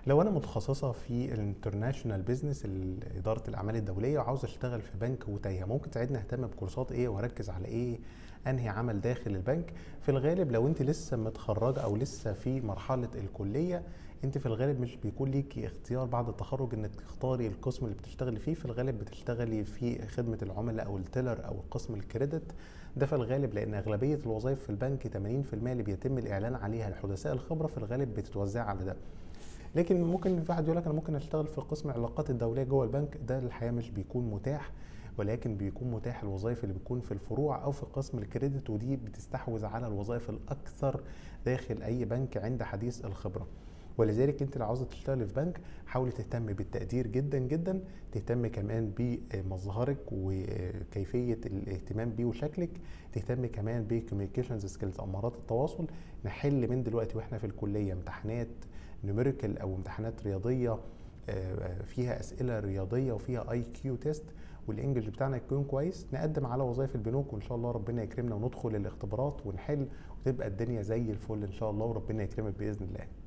لو انا متخصصه في الانترناشونال بزنس اداره الاعمال الدوليه وعاوز اشتغل في بنك وتايهه ممكن تساعدني اهتم بكورسات ايه واركز على ايه انهي عمل داخل البنك في الغالب لو انت لسه متخرجه او لسه في مرحله الكليه انت في الغالب مش بيكون ليكي اختيار بعد التخرج انك تختاري القسم اللي بتشتغلي فيه في الغالب بتشتغلي في خدمه العملاء او التيلر او قسم الكريدت ده في الغالب لان اغلبيه الوظائف في البنك 80% اللي بيتم الاعلان عليها لحدثاء الخبره في الغالب بتتوزع على ده لكن ممكن في واحد يقول لك انا ممكن اشتغل في قسم العلاقات الدوليه جوه البنك ده الحقيقه مش بيكون متاح ولكن بيكون متاح الوظائف اللي بتكون في الفروع او في قسم الكريدت ودي بتستحوذ على الوظائف الاكثر داخل اي بنك عند حديث الخبره ولذلك انت لو عاوزه تشتغلي في بنك حاولي تهتمي بالتقدير جدا جدا تهتمي كمان بمظهرك وكيفيه الاهتمام بيه وشكلك تهتمي كمان بكوميونيكيشنز سكيلز او مهارات التواصل نحل من دلوقتي واحنا في الكليه امتحانات نيوميريكال او امتحانات رياضيه فيها اسئله رياضيه وفيها اي كيو تيست والانجلش بتاعنا يكون كويس نقدم على وظائف البنوك وان شاء الله ربنا يكرمنا وندخل الاختبارات ونحل وتبقى الدنيا زي الفل ان شاء الله وربنا يكرمك باذن الله